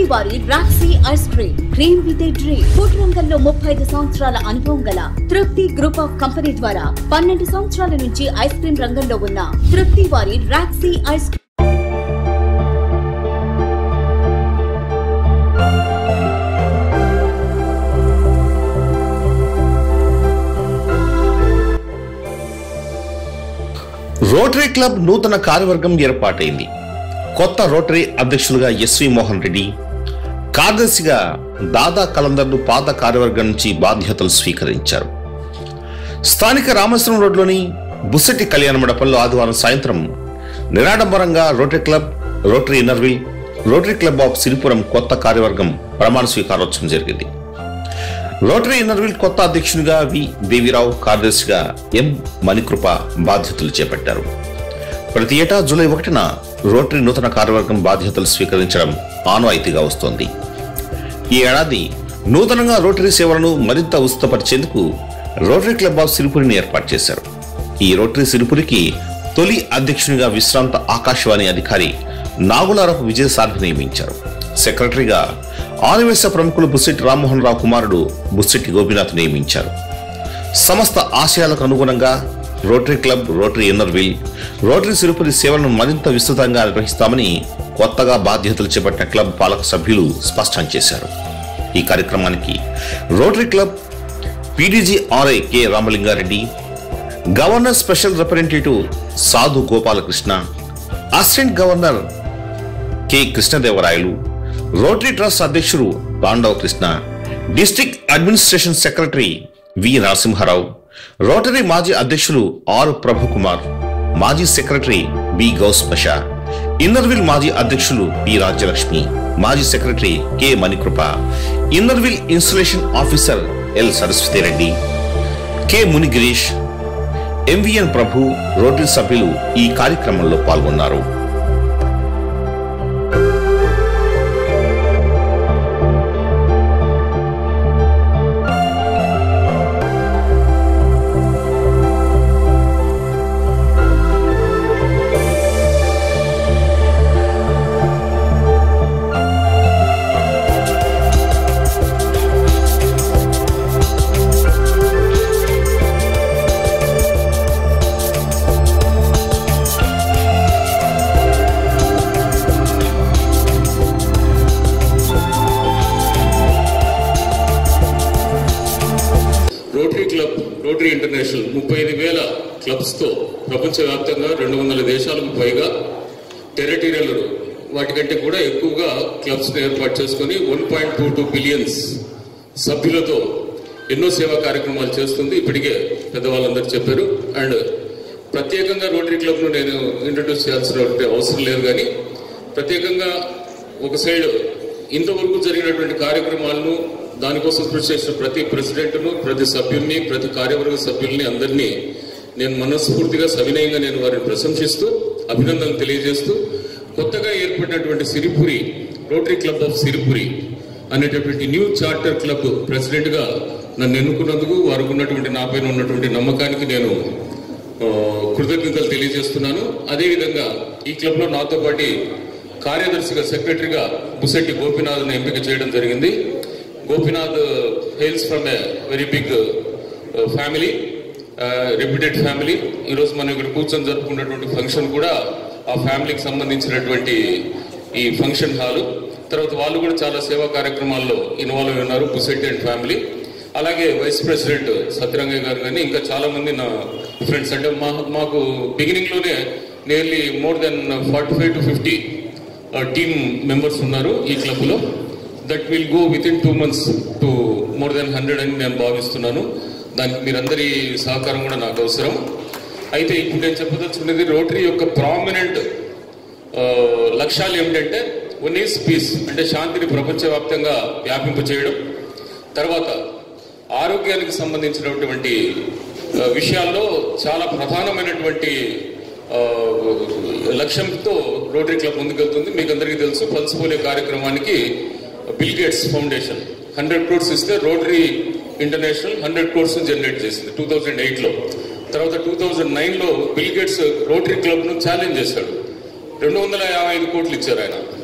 వారి Roxy ice cream cream with a dream food రంగంలో ముప్పై ఐదు సంవత్సరాల అనుభవం గల తృప్తి గ్రూప్ ఆఫ్ కంపెనీ ద్వారా పన్నెండు సంవత్సరాల నుంచి ఐస్ క్రీమ్ రంగంలో ఉన్న తృప్తి వారి Roxy ice cream Rotary Club నూతన కార్యవర్గం ఏర్పాటైంది కొత్త రోటరీ అధ్యక్షులుగా ఎస్వి మోహన్ రెడ్డి కార్యదర్శిగా దాదా కలందర్ను పాత కార్యవర్గం నుంచి బాధ్యతలు స్వీకరించారు స్థానిక రామేశ్వరం రోడ్లోని బుస్సెట్టి కళ్యాణ మండపంలో ఆదివారం సాయంత్రం నిరాడంబరంగా Rotary Club Rotary Inner Wheel Rotary Club of Siripuram కొత్త కార్యవర్గం ప్రమాణ స్వీకారోత్సవం జరిగింది రోటరీ ఇన్నర్విల్ కొత్త అధ్యక్షునిగా వి దేవిరావు కార్యదర్శిగా ఎం మణికృప బాధ్యతలు చేపట్టారు ప్రతి ఏటా జూలై ఒకటిన రోటరీ నూతన కార్యవర్గం బాధ్యతలు స్వీకరించడం ఆనవాయితీగా వస్తోంది ఈ ఏడాది నూతనంగా రోటరీ సేవలను మరింత ఉచితపరిచేందుకు రోటరీ క్లబ్ ఆఫ్ సిరిపురిని ఏర్పాటు చేశారు ఈ రోటరీ సిరిపురికి తొలి అధ్యక్షునిగా విశ్రాంత ఆకాశవాణి అధికారి నాగులారపు విజయసారథి నియమించారు సెక్రటరీగా ఆనివేశ ప్రముఖులు బుస్సెట్టి రామ్మోహన్ రావు కుమారుడు బుస్సెట్టి గోపినాథ్ నియమించారు సమస్త ఆశయాలకు అనుగుణంగా Rotary Club Rotary Inner Wheel Rotary Sirupuri సేవలను మరింత విస్తృతంగా నిర్వహిస్తామని కొత్తగా బాధ్యతలు చేపట్టిన క్లబ్ పాలక సభ్యులు స్పష్టం చేశారు ఈ కార్యక్రమానికి Rotary Club PDG RI K Ramalingareddy governor special representative Sadhu Gopalakrishna assistant governor K Krishnadevarayalu Rotary trust అధ్యక్షుడు Pandava Krishna district administration secretary V Narasimharao Rotary మాజీ అధ్యక్షులు ఆర్ ప్రభుకుమార్ మాజీ secretary B Gous Pasha Inner Wheel మాజీ అధ్యక్షులు పి రాజ్యలక్ష్మి మాజీ secretary K Manikrupa Inner Wheel installation officer L Saraswathi Reddy K Munigirish MVN Prabhu Rotary సభ్యులు ఈ కార్యక్రమంలో పాల్గొన్నారు రోటరీ క్లబ్ రోటరీ ఇంటర్నేషనల్ ముప్పై ఐదు వేల క్లబ్స్తో ప్రపంచవ్యాప్తంగా రెండు వందల దేశాలకు పైగా టెరిటరీలు వాటికంటే కూడా ఎక్కువగా క్లబ్స్ ఏర్పాటు చేసుకొని one point two two billions సభ్యులతో ఎన్నో సేవా కార్యక్రమాలు చేస్తుంది ఇప్పటికే పెద్దవాళ్ళందరూ చెప్పారు అండ్ ప్రత్యేకంగా రోటరీ క్లబ్ను నేను ఇంట్రడ్యూస్ చేయాల్సిన అవసరం లేదు కానీ ప్రత్యేకంగా ఒక సైడ్ ఇంతవరకు జరిగినటువంటి కార్యక్రమాలను దానికోసం కృషి చేసిన ప్రతి ప్రెసిడెంట్ను ప్రతి సభ్యుల్ని ప్రతి కార్యవర్గ సభ్యుల్ని అందరినీ నేను మనస్ఫూర్తిగా సవినయంగా నేను వారిని ప్రశంసిస్తూ అభినందనలు తెలియజేస్తూ కొత్తగా ఏర్పడినటువంటి Siripuri Rotary Club of Siripuri అనేటటువంటి న్యూ చార్టర్ క్లబ్ ప్రెసిడెంట్ గా నన్ను ఎన్నుకున్నందుకు వారికి ఉన్నటువంటి నాపైన ఉన్నటువంటి నమ్మకానికి నేను ఆ, కృతజ్ఞతలు తెలియజేస్తున్నాను అదేవిధంగా ఈ క్లబ్ లో నాతో పాటు కార్యదర్శిగా సెక్రటరీగా బుసెట్టి గోపినాథ్ను ఎంపిక చేయడం జరిగింది Gopinath hails from a very big family reputed family ఈరోజు మనం ఇక్కడ కూర్చొని జరుపుకున్నటువంటి ఫంక్షన్ కూడా ఆ ఫ్యామిలీకి సంబంధించినటువంటి ఈ ఫంక్షన్ హాలు తర్వాత వాళ్ళు కూడా చాలా సేవా కార్యక్రమాల్లో ఇన్వాల్వ్ అయి ఉన్నారు బుసెట్టి అండ్ ఫ్యామిలీ అలాగే వైస్ ప్రెసిడెంట్ సత్యరంగయ్య గారు కానీ ఇంకా చాలా మంది నా ఫ్రెండ్స్ అంటే మా మాకు బిగినింగ్ లోనే nearly more than forty five to fifty team members ఉన్నారు ఈ క్లబ్ లో that will go with in two months to more than hundred అని నేను భావిస్తున్నాను దానికి మీరందరి సహకారం కూడా నాకు అవసరం అయితే ఇప్పుడు నేను చెప్పదలుచుకున్నది రోటరీ యొక్క ప్రామినెంట్ లక్ష్యాలు ఏమిటంటే వన్ ఈస్ పీస్ అంటే శాంతిని ప్రపంచవ్యాప్తంగా వ్యాపింప చేయడం తర్వాత ఆరోగ్యానికి సంబంధించినటువంటి ఆ, విషయాల్లో చాలా ప్రధానమైనటువంటి ఆ, లక్ష్యంతో రోటరీ క్లబ్ ముందుకెళ్తుంది మీకు అందరికీ తెలుసు పల్స్ పోలియో కార్యక్రమానికి Bill Gates foundation hundred crores ఇస్తే Rotary International hundred crores generate చేసింది టూ థౌజండ్ ఎయిట్లో తర్వాత టూ థౌజండ్ నైన్లో బిల్ గేట్స్ రోటరీ క్లబ్ను ఛాలెంజ్ చేశాడు రెండు వందల యాభై ఐదు కోట్లు ఇచ్చారు ఆయన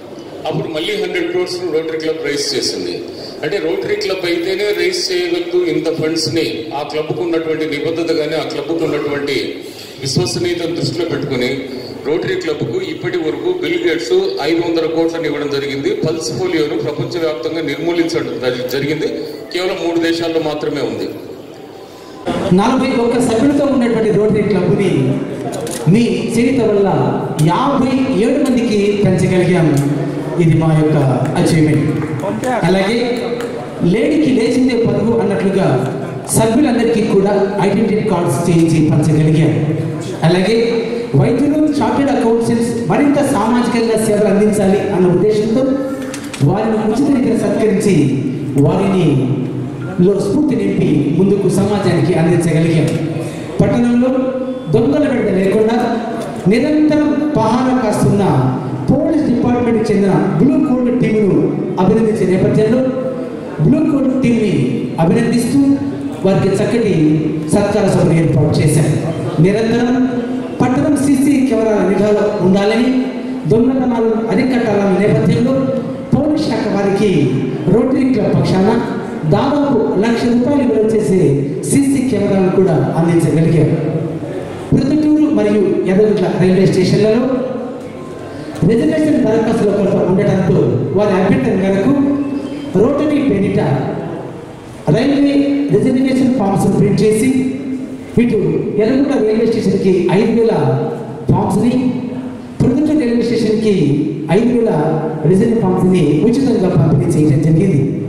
అప్పుడు మళ్ళీ hundred crores Rotary Club raise చేసింది అంటే రోటరీ క్లబ్ అయితేనే రైజ్ చేయగలదు ఇంత ఫండ్స్ ని ఆ క్లబ్ కు ఉన్నటువంటి నిబద్ధత కానీ ఆ క్లబ్ కు ఉన్నటువంటి విశ్వసనీయతను దృష్టిలో పెట్టుకుని రోటరీ క్లబ్ కు ఇప్పటి వరకు బిల్ గేట్స్ ఐదు వందల కోట్లను ఇవ్వడం జరిగింది పల్స్ పోలియోను ప్రపంచవ్యాప్తంగా నిర్మూలించడం జరి- జరిగింది కేవలం మూడు దేశాల్లో మాత్రమే ఉంది నలభై ఒక్క సభ్యులతో ఉన్నటువంటి రోటరీ క్లబ్ని మీ చరిత వల్ల యాభై ఏడు మందికి పెంచగలిగాము ఇది మా యొక్క అచీవ్మెంట్ అలాగే లేడీకి లేచిందే పదువు అన్నట్లుగా సభ్యులందరికీ కూడా ఐడెంటిటీ కార్డ్స్ చేయించి పంచగలిగాం అలాగే వైద్యులు చార్టెడ్ అకౌంటెంట్స్ మరింత సామాజికంగా సేవలు అందించాలి అన్న ఉద్దేశంతో వారిని ఉచిత రీతిలో సత్కరించి వారిని లో స్ఫూర్తి నింపి ముందుకు సమాజానికి అందించగలిగాం పట్టణంలో దొంగల వెంట లేకుండా నిరంతరం పహారా కాస్తున్న పోలీస్ డిపార్ట్మెంట్కి చెందిన బ్లూ కోడ్ టీమును అభినందించే నేపథ్యంలో బ్లూ కోడ్ టీంని అభినందిస్తూ వారికి చక్కటి సత్కార సభను ఏర్పాటు చేశారు నిరంతరం పట్టణం సీసీ కెమెరాల నిఘాలో ఉండాలని దొంగతనాలను అరికట్టాలన్న నేపథ్యంలో పోలీస్ శాఖ వారికి రోటరీ క్లబ్ పక్షాన దాదాపు లక్ష రూపాయలు విలువ చేసే సీసీ కెమెరాలను కూడా అందించగలిగారు ప్రొద్దుటూరు మరియు ఎర్రగుట్ల రైల్వే స్టేషన్లలో రిజర్వేషన్ దరఖాస్తుల కొరత ఉండటంతో వారి అభ్యర్థన మేరకు రోటరీ పేరిట రైల్వే రిజర్వేషన్ ఫామ్స్ ప్రింట్ చేసి ఇటు ఎర్రగుట్ట రైల్వే స్టేషన్కి ఐదు వేల ఫామ్స్ని ప్రొద్దుటూరు రైల్వే స్టేషన్కి ఐదు వేల రిజర్వ్ ఫామ్స్ని ఉచితంగా పంపిణీ చేయడం జరిగింది